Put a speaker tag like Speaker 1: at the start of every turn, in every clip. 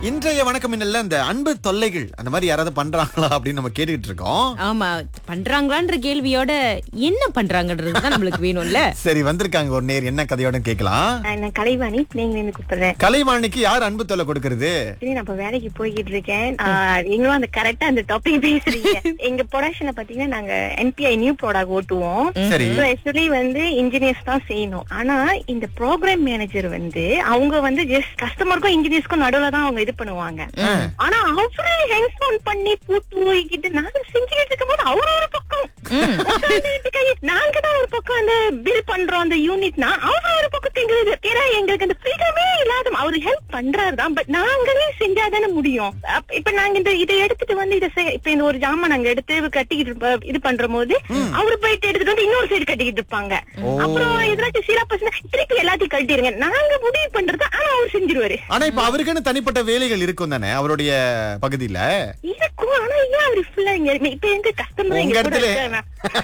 Speaker 1: இன்றைய வணக்கம் மின்னல்ல இந்த அன்பு தொல்லைகள் அந்த மாதிரி யாராவது பண்றாங்களா அப்படின்னு நம்ம கேட்டுக்கிட்டு இருக்கோம்
Speaker 2: ஆமா பண்றாங்களான்ற கேள்வியோட என்ன பண்றாங்கன்றது தான் நம்மளுக்கு வேணும்ல
Speaker 1: சரி வந்திருக்காங்க ஒரு நேர் என்ன கதையோட கேட்கலாம்
Speaker 3: நான் கலைவாணி நீங்க இருந்து கூப்பிடுறேன்
Speaker 1: கலைவாணிக்கு யார் அன்பு தொல்லை கொடுக்கறது
Speaker 3: சரி நான் இப்ப வேலைக்கு போய்கிட்டு இருக்கேன் ஆஹ் நீங்களும் அந்த கரெக்டா அந்த டாபிக் பேசுறீங்க எங்க ப்ரொடக்ஷன்ல பாத்தீங்கன்னா நாங்க என்பிஐ நியூ ப்ராடக்ட் ஓட்டுவோம்
Speaker 1: சரி
Speaker 3: ஆக்சுவலி வந்து இன்ஜினியர்ஸ் தான் செய்யணும் ஆனா இந்த ப்ரோக்ராம் மேனேஜர் வந்து அவங்க வந்து ஜஸ்ட் கஸ்டமருக்கும் இன்ஜினியர்ஸ்க்கும் நடுவுல தான் அவங்க இது பண்ணுவாங்க ஆனா அவரு ஹெங்ஸ் ஆன் பண்ணி பூட்டு போய்கிட்டு நாங்க செஞ்சுக்கிட்டு இருக்கும் போது அவரு ஒரு பக்கம் உட்கார்ந்துகிட்டு கை- நாங்க தான் ஒரு பக்கம் அந்த பில் பண்றோம் அந்த யூனிட்னா அவரு ஒரு பக்கம் திங்குது ஏன்னா எங்களுக்கு அந்த ஃப்ரீடமே இல்லாத அவரு ஹெல்ப் பண்றாரு தான் பட் நாங்களே செஞ்சாதானே முடியும் அப்ப- இப்ப நாங்க இந்த இதை எடுத்துட்டு வந்து இதை செய்- இப்ப இந்த ஒரு ஜாமான் நாங்க எடுத்து கட்டிக்கிட்டு இருப்ப- இது பண்ற போது அவரு போயிட்டு எடுத்துட்டு வந்து இன்னொரு சைடு கட்டிக்கிட்டு இருப்பாங்க அப்புறம் எதாச்சும் சீரா பசங்க திருப்பி எல்லாத்தையும் கட்டிடுங்க நாங்க முடிவு பண்றது ஆனா அவர் செஞ்சிருவாரு
Speaker 1: ஆனா இப்ப அவருக்குன்னு தனிப்பட்ட வேலைகள் இருக்கும் தானே அவருடைய பகுதியில
Speaker 3: இருக்கும் ஆனா ஏன் அவரு ஃபுல்லா இங்க இப்ப எங்க கஸ்டமர்
Speaker 1: உங்க
Speaker 3: எங்க கூட
Speaker 1: இடத்துல-
Speaker 3: இருக்காங்க.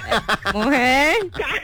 Speaker 2: மோகன்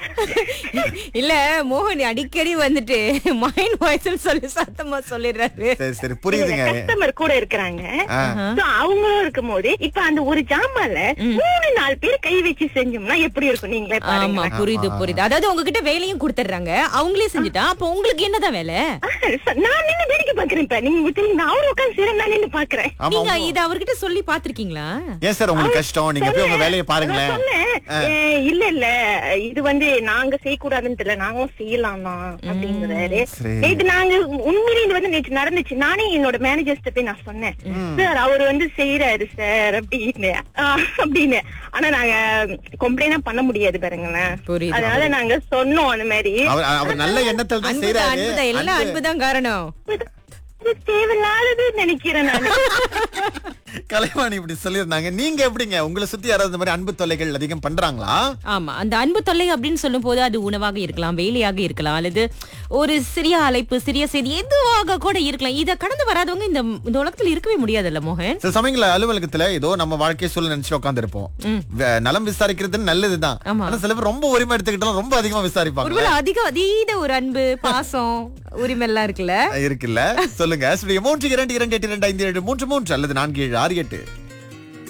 Speaker 2: இல்ல மோகன் அடிக்கடி வந்துட்டு மைண்ட் வாய்ஸ் சொல்லி சத்தமா சொல்லிடுறாரு
Speaker 1: சரி சரி புரியுதுங்க
Speaker 3: கஸ்டமர் கூட இருக்கிறாங்க
Speaker 1: ஆ.
Speaker 3: So, அவங்களும் இருக்கும் போது இப்ப அந்த ஒரு ஜாமான்ல மூணு நாலு பேர் கை வச்சு செஞ்சோம்னா எப்படி இருக்கும் நீங்களே
Speaker 2: ஆமா
Speaker 3: பாருங்க
Speaker 2: புரியுது புரியுது அதாவது உங்ககிட்ட வேலையும் கொடுத்துடுறாங்க அவங்களே செஞ்சுட்டா அப்ப உங்களுக்கு என்னதான் வேலை
Speaker 3: நான் நின்னு வேடிக்கை பாக்குறேன் இப்ப நீங்க விட்டுறீங்க நான் அவரு உட்காந்து சரி நான் நின்னு பாக்குறேன்
Speaker 1: ஆமா
Speaker 2: நீங்க
Speaker 1: உங்க-
Speaker 2: இத அவர்கிட்ட சொல்லி பாத்திருக்கீங்களா
Speaker 1: ஏன் சார் உங்களுக்கு கஷ்டம் நீங்க போய் உங்க வேலையை
Speaker 3: நான்
Speaker 1: பாருங்களேன்
Speaker 3: சொன்னேன் ஏ, இல்ல இல்ல இது வந்து நாங்க செய்யக்கூடாதுன்னு தெரியல நாங்களும் செய்யலாம் தான் அப்படிங்கிறாரு
Speaker 1: சரி.
Speaker 3: நேத்து நாங்க உண்மையிலே இது வந்து நேற்று நடந்துச்சு நானே என்னோட மேனேஜர்ஸ்ட போய் நான் சொன்னேன் சார் அவர் வந்து செய்யறாரு சார் அப்படின்னு ஆ, அப்படின்னு ஆனா நாங்க கம்ப்ளைண்டா பண்ண முடியாது பாருங்களேன்
Speaker 2: புரியுது.
Speaker 3: அதனால நாங்க சொன்னோம் அந்த மாதிரி
Speaker 1: அவர் அவர் நல்ல எண்ணத்தில் தான்
Speaker 2: அன்புதான்
Speaker 1: செய்யறாரு
Speaker 2: அன்புதான் எல்லாம் அன்புதான் காரணம்
Speaker 3: இது தேவையில்லாததுன்னு நினைக்கிறேன் நான்
Speaker 1: கலைவாணி இப்படி சொல்லியிருந்தாங்க நீங்க எப்படிங்க உங்களை சுத்தி யாராவது இந்த மாதிரி அன்பு தொல்லைகள் அதிகம் பண்றாங்களா
Speaker 2: ஆமா அந்த அன்பு தொல்லை அப்படின்னு சொல்லும் போது அது உணவாக இருக்கலாம் வேலையாக இருக்கலாம் அல்லது ஒரு சிறிய அழைப்பு சிறிய செய்தி எதுவாக கூட இருக்கலாம் இத கடந்து வராதவங்க இந்த இந்த உலகத்துல இருக்கவே முடியாதுல்ல மோகன்
Speaker 1: சில சமயங்கள அலுவலகத்துல ஏதோ நம்ம வாழ்க்கை சூழல் நினைச்சு உட்கார்ந்து இருப்போம் நலம் விசாரிக்கிறது நல்லதுதான்
Speaker 2: ஆமா.
Speaker 1: ஆனா சில பேர் ரொம்ப உரிமை எடுத்துக்கிட்டாலும் ரொம்ப அதிகமா விசாரிப்பாங்க
Speaker 2: ஒருவேளை அதிக அதீத ஒரு அன்பு பாசம் உரிமை எல்லாம் இருக்குல்ல
Speaker 1: இருக்குல்ல சொல்லுங்க மூன்று இரண்டு இரண்டு எட்டு இரண்டு ஐந்து ஏழு மூன்று மூன்று அல்லது நான்கு ஏழு ஆறு எட்டு